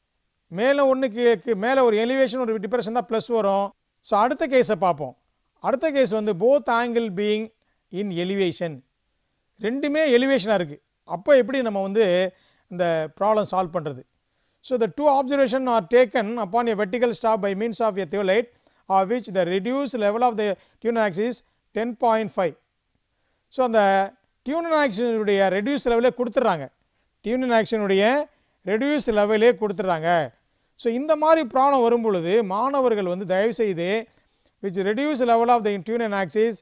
மேலே ஒன்றுக்கு மேலே ஒரு எலிவேஷன் ஒரு டிப்ரெஷன் தான் ப்ளஸ் வரும் ஸோ அடுத்த கேஸை பார்ப்போம் அடுத்த கேஸ் வந்து both angle being in elevation ரெண்டுமே எலிவேஷனாக இருக்குது அப்போ எப்படி நம்ம வந்து இந்த ப்ராப்ளம் சால்வ் பண்ணுறது so the two observation are taken upon a vertical staff by means of a theodolite of which the reduce level of the டியூனர் axis ten point five so அந்த டியூனர் ஆக்சினுடைய ரெடியூஸ் லெவலே கொடுத்துட்றாங்க டியூனர் ஆக்சினுடைய ரெடியூஸ் லெவலே கொடுத்துட்றாங்க ஸோ இந்த மாதிரி ப்ராப்ளம் வரும் பொழுது மாணவர்கள் வந்து தயவுசெய்து which reduce level of the டியூனர் ஆக்சிஸ்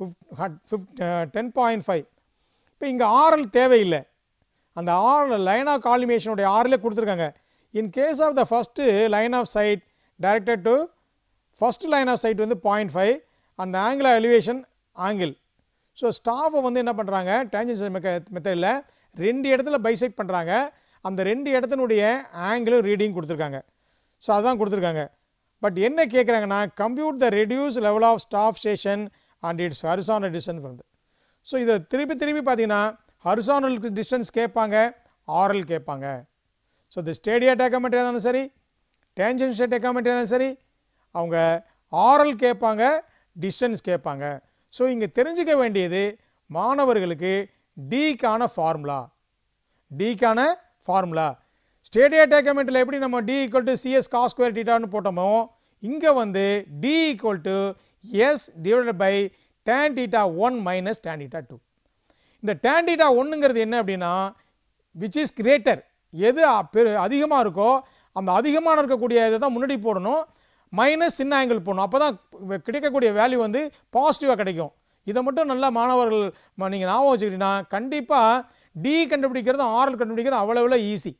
ஃபிஃப் டென் பாயிண்ட் ஃபைவ் இப்போ இங்கே ஆர்எல் தேவையில்லை அந்த ஆர் லைன் ஆஃப் காலிமேஷனுடைய ஆர்லே கொடுத்துருக்காங்க in case of the first line of sight directed to first line of sight வந்து பாயிண்ட் ஃபைவ் அந்த ஆங்கிள் எலிவேஷன் ஆங்கிள் ஸோ ஸ்டாஃபை வந்து என்ன பண்ணுறாங்க டேஞ்சன்ஸ் மெக்க மெத்தடில் ரெண்டு இடத்துல பைசெக்ட் பண்ணுறாங்க அந்த ரெண்டு இடத்தினுடைய ஆங்கிளும் ரீடிங் கொடுத்துருக்காங்க ஸோ அதான் கொடுத்துருக்காங்க பட் என்ன கேட்குறாங்கன்னா compute the reduce level of staff station and its horizontal distance வந்து ஸோ இதை திருப்பி திருப்பி பார்த்தீங்கன்னா ஹரிசானலுக்கு டிஸ்டன்ஸ் கேட்பாங்க ஆரல் கேட்பாங்க ஸோ இந்த ஸ்டேடியா டேக்காமெட்ரி இருந்தாலும் சரி டேஞ்சன்ஷியல் டேக்காமெட்ரி இருந்தாலும் சரி அவங்க ஆரல் கேட்பாங்க டிஸ்டன்ஸ் கேட்பாங்க ஸோ இங்கே தெரிஞ்சுக்க வேண்டியது மாணவர்களுக்கு டிக்கான ஃபார்முலா டிக்கான ஃபார்முலா ஸ்டேடியா டேக்கமெண்ட்டில் எப்படி நம்ம D equal to CS cos square டீட்டான்னு போட்டோமோ இங்கே வந்து D equal to S divided by tan theta one minus tan theta two இந்த டேன் டீட்டா ஒன்றுங்கிறது என்ன அப்படின்னா விச் இஸ் கிரேட்டர் எது அ- பெரு அதிகமாக இருக்கோ அந்த அதிகமான இருக்கக்கூடிய இதை தான் முன்னாடி போடணும் மைனஸ் சின்ன ஆங்கிள் போடணும் அப்போ தான் கிடைக்கக்கூடிய வேல்யூ வந்து பாசிட்டிவாக கிடைக்கும் இதை மட்டும் நல்லா மாணவர்கள் நீங்கள் ஞாபகம் வச்சுக்கிட்டீங்கன்னா கண்டிப்பாக டி கண்டுபிடிக்கிறதும் ஆர்எல் கண்டுபிடிக்கிறதும் அவ்வளோ ஈஸி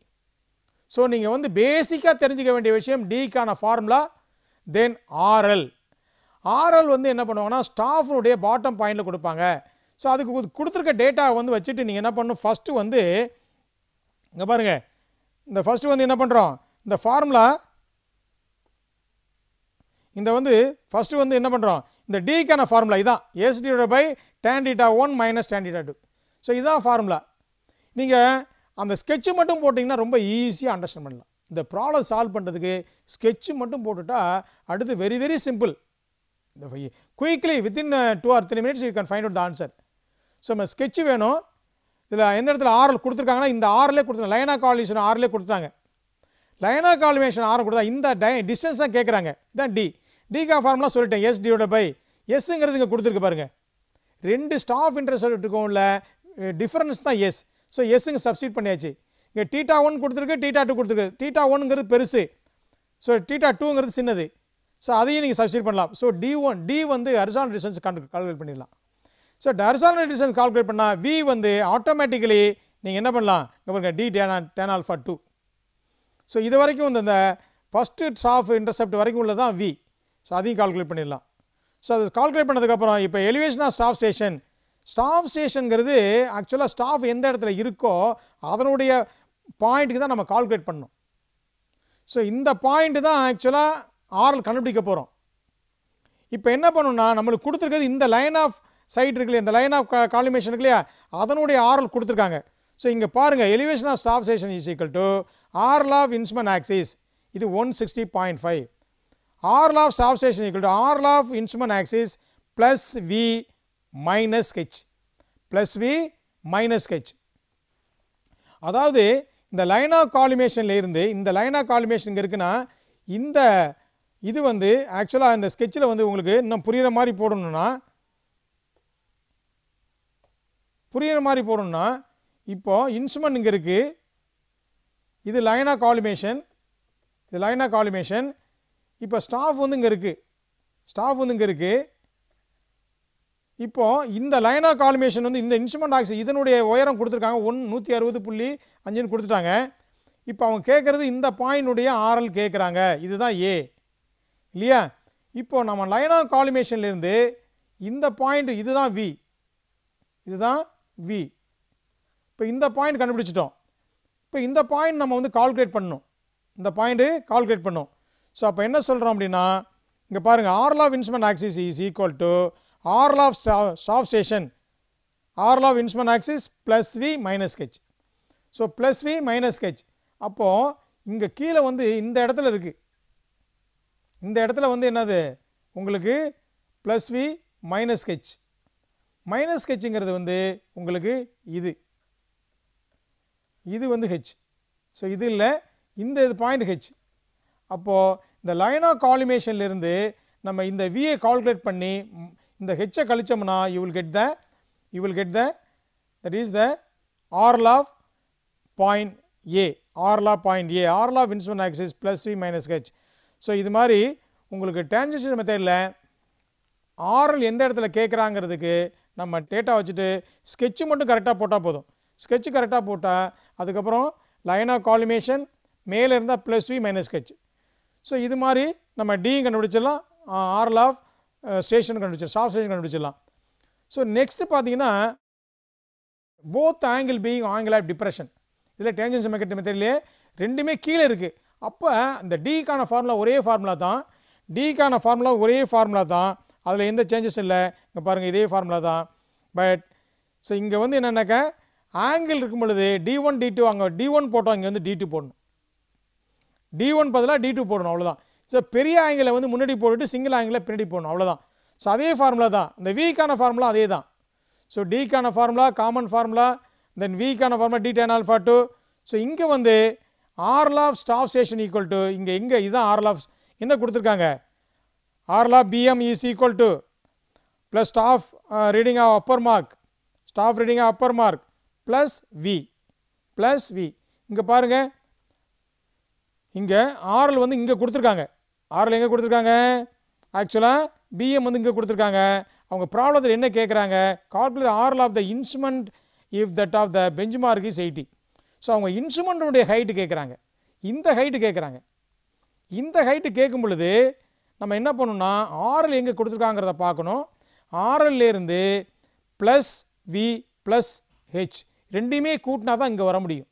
ஸோ நீங்கள் வந்து பேசிக்காக தெரிஞ்சுக்க வேண்டிய விஷயம் டிக்கான ஃபார்முலா தென் ஆர்எல் ஆர்எல் வந்து என்ன பண்ணுவாங்கன்னா ஸ்டாஃபுடைய பாட்டம் பாயிண்டில் கொடுப்பாங்க ஸோ அதுக்கு கு- கொடுத்துருக்க டேட்டா வந்து வச்சுட்டு நீங்கள் என்ன பண்ணணும் ஃபஸ்ட்டு வந்து இங்கே பாருங்கள் இந்த ஃபஸ்ட்டு வந்து என்ன பண்ணுறோம் இந்த ஃபார்முலா இந்த வந்து ஃபஸ்ட்டு வந்து என்ன பண்ணுறோம் இந்த டிக்கான ஃபார்முலா இதான் S divide by tan theta one minus tan theta two so இதான் ஃபார்முலா நீங்கள் அந்த ஸ்கெட்சு மட்டும் போட்டிங்கன்னா ரொம்ப ஈஸியாக அண்டர்ஸ்டாண்ட் பண்ணலாம் இந்த ப்ராப்ளம் சால்வ் பண்ணுறதுக்கு ஸ்கெட்சு மட்டும் போட்டுட்டா அடுத்து வெரி வெரி சிம்பிள் இந்த quickly within two or three minutes you can find out the answer so நம்ம ஸ்கெட்சு வேணும் இதில் எந்த இடத்துல ஆர்எல் கொடுத்துருக்காங்கன்னா இந்த ஆர்லே கொடுத்துருங்க லைனா காலிஷன் ஆர்லே கொடுத்துட்டாங்க லைனா காலிமேஷன் ஆர் கொடுத்தா இந்த டை டிஸ்டன்ஸ் தான் கேட்குறாங்க இதான் டி டிகா ஃபார்முலா சொல்லிட்டேன் எஸ் டிவைட் பை எஸ்ங்கிறது இங்கே கொடுத்துருக்கு பாருங்க ரெண்டு ஸ்டாஃப் இன்ட்ரெஸ்ட் உள்ள டிஃபரன்ஸ் தான் எஸ் ஸோ எஸ்ஸுங்க சப்ஸ்டிட் பண்ணியாச்சு இங்கே டீட்டா ஒன் கொடுத்துருக்கு டீட்டா டூ கொடுத்துருக்கு டீட்டா ஒன்ங்கிறது பெருசு ஸோ டீட்டா டூங்கிறது சின்னது ஸோ அதையும் நீங்கள் சப்ஸ்டிட் பண்ணலாம் ஸோ டி ஒன் டி வந்து ஹரிசானல் டிஸ்டன்ஸ் கால்குலேட் பண்ணிடலாம் ஸோ ஹரிசானல் டிஸ்டன்ஸ் கால்குலேட் பண்ணால் வி வந்து ஆட்டோமேட்டிக்கலி நீங்கள் என்ன பண்ணலாம் இங்கே பாருங்க D tan tan alpha two so இது வரைக்கும் இந்த- இந்த ஃபஸ்ட்டு ஸ்டாஃப் இன்டர்செப்ட் வரைக்கும் உள்ளதான் வி ஸோ அதையும் கால்குலேட் பண்ணிடலாம் ஸோ அது கால்குலேட் பண்ணதுக்கப்புறம் இப்போ elevation of staff station staff ஸ்டேஷனுங்கிறது ஆக்சுவலாக ஸ்டாஃப் எந்த இடத்துல இருக்கோ அதனுடைய பாயிண்ட்டுக்கு தான் நம்ம கால்குலேட் பண்ணணும் ஸோ இந்த பாயிண்ட் தான் ஆக்சுவலாக ஆர்எல் கண்டுபிடிக்க போகிறோம் இப்போ என்ன பண்ணணும்னா நம்மளுக்கு கொடுத்துருக்கிறது இந்த லைன் ஆஃப் சைட் இருக்கு இல்லையா இந்த லைன் ஆஃப் காலிமேஷன் இருக்கு இல்லையா அதனுடைய ஆர்எல் கொடுத்துருக்காங்க ஸோ இங்கே பாருங்கள் elevation of staff station is equal to RL of instrument axis இது one sixty point five RL of staff station equal to RL of instrument axis plus V minus H plus V minus H அதாவது இந்த லைன் ஆஃப் காலிமேஷன்ல இருந்து இந்த லைன் ஆஃப் காலிமேஷன் இங்கே இருக்குன்னா இந்த இது வந்து ஆக்சுவலாக இந்த ஸ்கெட்சில் வந்து உங்களுக்கு இன்னும் புரியுற மாதிரி போடணும்னா புரியுற மாதிரி போடணும்னா இப்போ இன்ஸ்ட்ருமெண்ட் இங்கே இருக்குது இது லைன் ஆஃப் காலிமேஷன் இது லைன் ஆஃப் காலிமேஷன் இப்போ ஸ்டாஃப் வந்து இங்கே இருக்குது ஸ்டாஃப் வந்து இங்கே இருக்குது இப்போ இந்த லைன் ஆஃப் கால்மேஷன் வந்து இந்த இன்ஸ்ட்ருமெண்ட் ஆக்சி இதனுடைய உயரம் கொடுத்துருக்காங்க ஒன் நூற்றி அறுபது புள்ளி அஞ்சுன்னு கொடுத்துட்டாங்க இப்போ அவங்க கேட்குறது இந்த பாயிண்டுடைய ஆர்எல் கேட்குறாங்க இதுதான் ஏ இல்லையா இப்போ நம்ம லைன் ஆஃப் கால்மேஷன்லேருந்து இந்த பாயிண்ட் இதுதான் வி இதுதான் வி இப்போ இந்த பாயிண்ட் கண்டுபிடிச்சிட்டோம் இப்போ இந்த பாயிண்ட் நம்ம வந்து கால்குலேட் பண்ணணும் இந்த பாயிண்ட்டு கால்குலேட் பண்ணணும் ஸோ அப்போ என்ன சொல்கிறோம் அப்படின்னா இங்கே பாருங்கள் RL of instrument axis is equal to RL of staff station RL of instrument axis plus V minus H so plus V minus H அப்போது இங்கே கீழே வந்து இந்த இடத்துல இருக்குது இந்த இடத்துல வந்து என்னது உங்களுக்கு plus V minus H minus ஹெச்ங்கிறது வந்து உங்களுக்கு இது இது வந்து ஹெச் ஸோ இது இல்லை இந்த இது பாயிண்ட் ஹெச் அப்போது இந்த லைன் ஆஃப் காலிமேஷன்லேருந்து நம்ம இந்த வியை கால்குலேட் பண்ணி ம், இந்த ஹெச்சை கழிச்சோம்னா you will get the you will get the that is the RL of point A RL of point A RL of instrument axis plus V minus H so இது மாதிரி உங்களுக்கு டிரான்சிஷன் மெத்தடில் ஆர்எல் எந்த இடத்துல கேட்குறாங்கிறதுக்கு நம்ம டேட்டா வச்சுட்டு ஸ்கெட்சு மட்டும் கரெக்டாக போட்டால் போதும் ஸ்கெட்சு கரெக்டாக போட்டால் அதுக்கப்புறம் லைன் ஆஃப் காலிமேஷன் மேலே இருந்தால் plus V minus sketch so இது மாதிரி நம்ம டியும் கண்டுபிடிச்சிடலாம் ஆர்எல் ஆஃப் ஸ்டேஷன் கண்டுபிடிச்சிடலாம் ஸ்டாஃப் ஸ்டேஷன் கண்டுபிடிச்சிடலாம் ஸோ நெக்ஸ்ட் பார்த்தீங்கன்னா both angle being angle of depression இதில் டேஞ்சன்ஸ் மெக்கட் மெத்தட்லேயே ரெண்டுமே கீழே இருக்குது அப்போ இந்த டிக்கான ஃபார்முலா ஒரே ஃபார்முலா தான் டிக்கான ஃபார்முலா ஒரே ஃபார்முலா தான் அதில் எந்த சேஞ்சஸ் இல்லை இங்கே பாருங்கள் இதே ஃபார்முலா தான் பட் ஸோ இங்கே வந்து என்னென்னாக்கா ஆங்கிள் இருக்கும் பொழுது டி ஒன் டி டூ அங்கே டி ஒன் போட்டோம் இங்கே வந்து டி டூ போடணும் டி ஒன் பதிலாக டி டூ போடணும் அவ்வளோதான் ஸோ பெரிய ஆங்கிளை வந்து முன்னாடி போட்டுட்டு சிங்கிள் ஆங்கிளை பின்னாடி போடணும் அவ்வளோதான் ஸோ அதே ஃபார்முலா தான் இந்த வீக்கான ஃபார்முலா அதே தான் ஸோ டிக்கான ஃபார்முலா காமன் ஃபார்முலா தென் வீக்கான formula D tan alpha two so இங்கே வந்து RL of staff station equal to இங்கே இங்கே இதுதான் ஆர்ல் ஆஃப் என்ன கொடுத்துருக்காங்க RL of BM is equal to plus staff reading of upper mark staff reading of upper mark plus V plus V இங்கே பாருங்கள் இங்கே ஆர்எல் வந்து இங்கே கொடுத்துருக்காங்க ஆர்எல் எங்கே கொடுத்துருக்காங்க ஆக்சுவலாக பிஎம் வந்து இங்கே கொடுத்துருக்காங்க அவங்க ப்ராப்ளத்தில் என்ன கேட்குறாங்க calculate RL of the instrument if that of the bench mark is eighty so அவங்க இன்ஸ்ட்ருமெண்ட்டுடைய ஹைட்டு கேட்குறாங்க இந்த ஹைட்டு கேட்குறாங்க இந்த ஹைட்டு கேட்கும் பொழுது நம்ம என்ன பண்ணணும்னா ஆர்எல் எங்கே கொடுத்துருக்காங்கிறத பார்க்கணும் RL இருந்து ப்ளஸ் வி ப்ளஸ் ஹெச் ரெண்டையுமே கூட்டினா தான் இங்கே வர முடியும்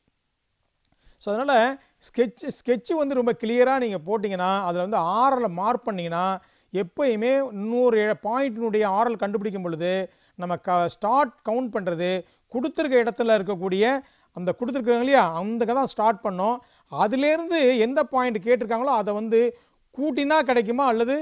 ஸோ அதனால் ஸ்கெட்ச் ஸ்கெட்சு வந்து ரொம்ப கிளியராக நீங்கள் போட்டிங்கன்னா அதில் வந்து ஆரலை மார்க் பண்ணிங்கன்னா எப்போயுமே இன்னொரு பாயிண்ட்டினுடைய ஆரல் கண்டுபிடிக்கும் பொழுது நம்ம க ஸ்டார்ட் கவுண்ட் பண்ணுறது கொடுத்துருக்க இடத்துல இருக்கக்கூடிய அந்த கொடுத்துருக்காங்க இல்லையா அந்த தான் ஸ்டார்ட் பண்ணோம் அதுலேருந்து எந்த பாயிண்ட் கேட்டிருக்காங்களோ அதை வந்து கூட்டினா கிடைக்குமா அல்லது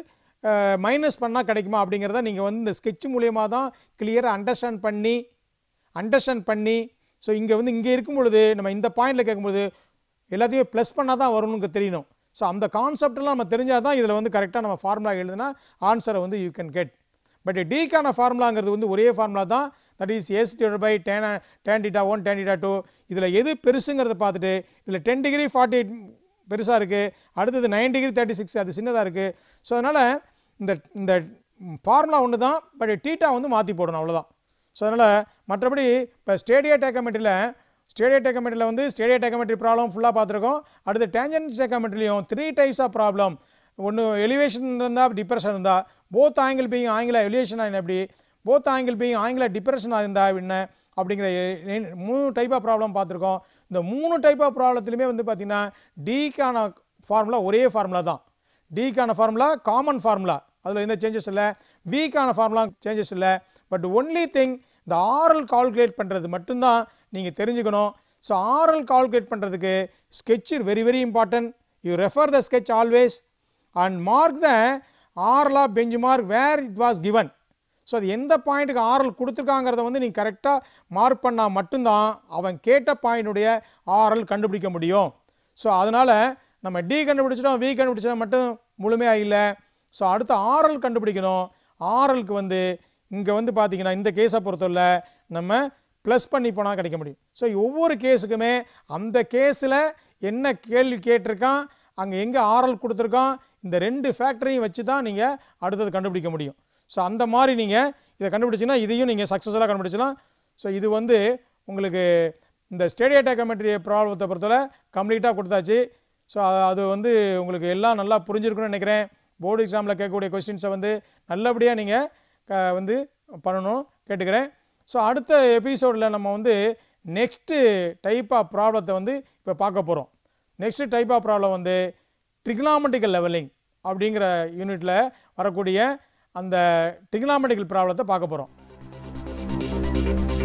மைனஸ் பண்ணால் கிடைக்குமா அப்படிங்கிறத நீங்கள் வந்து இந்த ஸ்கெட்ச் மூலியமாக தான் கிளியராக அண்டர்ஸ்டாண்ட் பண்ணி அண்டர்ஸ்டாண்ட் பண்ணி ஸோ இங்கே வந்து இங்கே இருக்கும் பொழுது நம்ம இந்த பாயிண்டில் கேட்கும்போது எல்லாத்தையும் ப்ளஸ் பண்ணால் தான் வரும்னு தெரியணும் ஸோ அந்த கான்செப்டெல்லாம் நம்ம தெரிஞ்சால் தான் இதில் வந்து கரெக்டாக நம்ம ஃபார்முலா எழுதுனா ஆன்சரை வந்து யூ கேன் கெட் பட் டிக்கான ஃபார்முலாங்கிறது வந்து ஒரே ஃபார்முலா தான் that is S divide by tan tan theta one tan theta two இதில் எது பெருசுங்கிறத பார்த்துட்டு இதில் டென் டிகிரி ஃபார்ட்டி எயிட் பெருசாக இருக்குது அடுத்தது நைன் டிகிரி தேர்ட்டி சிக்ஸ் அது சின்னதாக இருக்குது ஸோ அதனால் இந்த இந்த ஃபார்முலா ஒன்று தான் பட் டீட்டா வந்து மாற்றி போடணும் அவ்வளோதான் ஸோ அதனால் மற்றபடி இப்போ ஸ்டேடியா டேக்கமெட்ரியில் ஸ்டேடியா டேக்கமெட்ரியில் வந்து ஸ்டேடியா டேக்கமெட்ரி ப்ராப்ளம் ஃபுல்லாக பார்த்துருக்கோம் அடுத்து டேஞ்சன்ட் டேக்கமெட்ரிலையும் த்ரீ டைப்ஸ் ஆஃப் ப்ராப்ளம் ஒன்று எலிவேஷன் இருந்தால் டிப்ரெஷன் இருந்தால் both angle being angle elevation எப்படி போத் ஆங்கிள் பீயிங் ஆங்கில டிப்ரெஷனாக இருந்தால் என்ன அப்படிங்கிற எ- எ- மூணு டைப் ஆஃப் ப்ராப்ளம் பார்த்துருக்கோம் இந்த மூணு டைப் ஆஃப் ப்ராப்ளத்துலையுமே வந்து பார்த்திங்கன்னா டிக்கான ஃபார்முலா ஒரே ஃபார்முலா தான் டிக்கான ஃபார்முலா காமன் ஃபார்முலா அதில் எந்த சேஞ்சஸ் இல்லை விக்கான ஃபார்முலா சேஞ்சஸ் இல்லை பட் ஒன்லி திங் இந்த ஆரல் கால்குலேட் பண்ணுறது மட்டும்தான் நீங்கள் தெரிஞ்சுக்கணும் ஸோ ஆரல் கால்குலேட் பண்ணுறதுக்கு sketch very very important you refer the sketch always and mark the ஆர்லா bench mark where it was given so அது எந்த பாயிண்ட்டுக்கு ஆரல் கொடுத்துருக்காங்கிறத வந்து நீங்கள் கரெக்டாக மார்க் பண்ணால் மட்டும்தான் அவன் கேட்ட பாயிண்டுடைய ஆரல் கண்டுபிடிக்க முடியும் ஸோ அதனால் நம்ம டி கண்டுபிடிச்சிட்டோம் வி கண்டுபிடிச்சோம் மட்டும் முழுமையாக இல்லை ஸோ அடுத்து ஆரல் கண்டுபிடிக்கணும் ஆரலுக்கு வந்து இங்கே வந்து பார்த்தீங்கன்னா இந்த கேஸை பொறுத்தவரை நம்ம ப்ளஸ் பண்ணி போனால் கிடைக்க முடியும் ஸோ ஒவ்வொரு கேஸுக்குமே அந்த கேஸில் என்ன கேள்வி கேட்டிருக்கான் அங்கே எங்கே ஆர்எல் கொடுத்துருக்கோம் இந்த ரெண்டு ஃபேக்டரையும் வச்சு தான் நீங்கள் அடுத்தது கண்டுபிடிக்க முடியும் ஸோ அந்த மாதிரி நீங்கள் இதை கண்டுபிடிச்சிங்கன்னா இதையும் நீங்கள் சக்ஸஸ்ஃபுல்லாக கண்டுபிடிச்சலாம் ஸோ இது வந்து உங்களுக்கு இந்த ஸ்டேடியா டேக்கமெட்ரி ப்ராப்ளத்தை பொறுத்தவரை கம்ப்ளீட்டாக கொடுத்தாச்சு ஸோ அது வந்து உங்களுக்கு எல்லாம் நல்லா புரிஞ்சிருக்குன்னு நினைக்கிறேன் போர்டு எக்ஸாமில் கேட்கக்கூடிய கொஸ்டின்ஸை வந்து நல்லபடியாக நீங்கள் க வந்து பண்ணணும் கேட்டுக்கிறேன் ஸோ அடுத்த எபிசோடில் நம்ம வந்து நெக்ஸ்ட்டு டைப் ஆஃப் ப்ராப்ளத்தை வந்து இப்போ பார்க்க போகிறோம் நெக்ஸ்ட் டைப் ஆஃப் ப்ராப்ளம் வந்து ட்ரிக்னாமெட்டிக்கல் லெவலிங் அப்படிங்கிற யூனிட்டில் வரக்கூடிய அந்த ட்ரிக்னாமெட்டிக்கல் ப்ராப்ளத்தை பார்க்க போகிறோம்